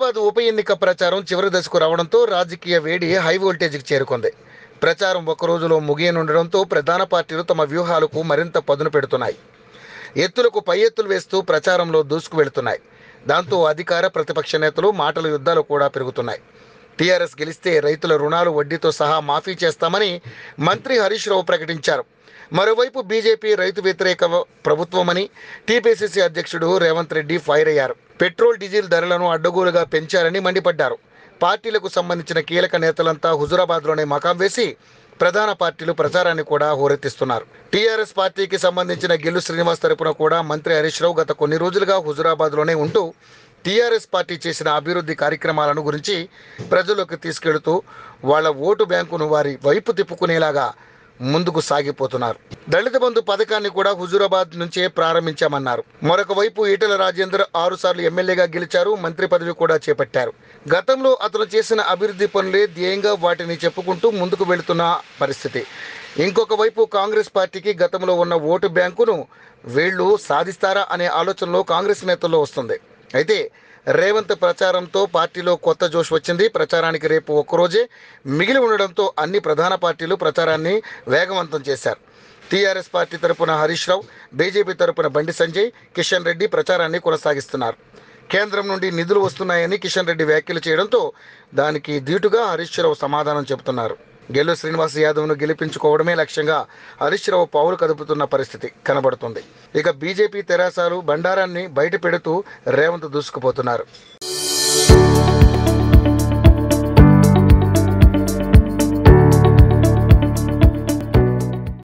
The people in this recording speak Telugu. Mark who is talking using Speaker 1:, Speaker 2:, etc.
Speaker 1: హుజురాబాద్ ఉప ఎన్నిక ప్రచారం చివరి దశకు రావడంతో రాజకీయ వేడి హై వోల్టేజ్కి చేరుకుంది ప్రచారం ఒక్క రోజులో ముగియనుండడంతో ప్రధాన పార్టీలు తమ వ్యూహాలకు మరింత పదును పెడుతున్నాయి ఎత్తులకు పై ఎత్తులు వేస్తూ ప్రచారంలో దూసుకు వెళుతున్నాయి దాంతో అధికార ప్రతిపక్ష నేతలు మాటల యుద్ధాలు కూడా పెరుగుతున్నాయి టీఆర్ఎస్ గెలిస్తే రైతుల రుణాలు వడ్డీతో సహా మాఫీ చేస్తామని మంత్రి హరీష్ రావు ప్రకటించారు మరోవైపు బీజేపీ రైతు వ్యతిరేక ప్రభుత్వమని టీపీసీసీ అధ్యక్షుడు రేవంత్ రెడ్డి ఫైర్ అయ్యారు పెట్రోల్ డీజిల్ ధరలను అడ్డగోలుగా పెంచారని మండిపడ్డారు పార్టీలకు సంబంధించిన కీలక నేతలంతా హుజురాబాద్లోనే మకాం వేసి ప్రధాన పార్టీలు ప్రచారాన్ని కూడా హోరెత్తిస్తున్నారు టీఆర్ఎస్ పార్టీకి సంబంధించిన గిల్లు శ్రీనివాస్ తరపున కూడా మంత్రి హరీష్ రావు గత కొన్ని రోజులుగా హుజురాబాద్లోనే ఉంటూ టీఆర్ఎస్ పార్టీ చేసిన అభివృద్ధి కార్యక్రమాలను గురించి ప్రజల్లోకి తీసుకెడుతూ వాళ్ళ ఓటు బ్యాంకును వారి వైపు తిప్పుకునేలాగా ముందుకు సాగిపోతున్నారు దళిత బంధు పథకాన్ని కూడా హుజూరాబాద్ నుంచే ప్రారంభించామన్నారు మరొక వైపు ఈటల రాజేందర్ ఆరుసార్లు ఎమ్మెల్యేగా గెలిచారు మంత్రి పదవి కూడా చేపట్టారు గతంలో అతను చేసిన అభివృద్ధి పనులే ధ్యేయంగా వాటిని చెప్పుకుంటూ ముందుకు వెళుతున్న పరిస్థితి ఇంకొక వైపు కాంగ్రెస్ పార్టీకి గతంలో ఉన్న ఓటు బ్యాంకును వీళ్ళు సాధిస్తారా అనే ఆలోచనలో కాంగ్రెస్ నేతల్లో వస్తుంది అయితే రేవంత్ ప్రచారంతో పార్టీలో కొత్త జోష్ వచ్చింది ప్రచారానికి రేపు ఒక్కరోజే మిగిలి ఉండడంతో అన్ని ప్రధాన పార్టీలు ప్రచారాన్ని వేగవంతం చేశారు టీఆర్ఎస్ పార్టీ తరపున హరీష్ రావు బీజేపీ తరపున బండి సంజయ్ కిషన్ రెడ్డి ప్రచారాన్ని కొనసాగిస్తున్నారు కేంద్రం నుండి నిధులు వస్తున్నాయని కిషన్ రెడ్డి వ్యాఖ్యలు చేయడంతో దానికి ధీటుగా హరీష్ రావు సమాధానం చెబుతున్నారు గెల్లు శ్రీనివాస్ యాదవ్ను గెలిపించుకోవడమే లక్ష్యంగా హరీష్ రావు పావులు కదుపుతున్న పరిస్థితి కనబడుతుంది ఇక బీజేపీ తెరాసాలు బండారాన్ని బయట పెడుతూ రేవంత్ దూసుకుపోతున్నారు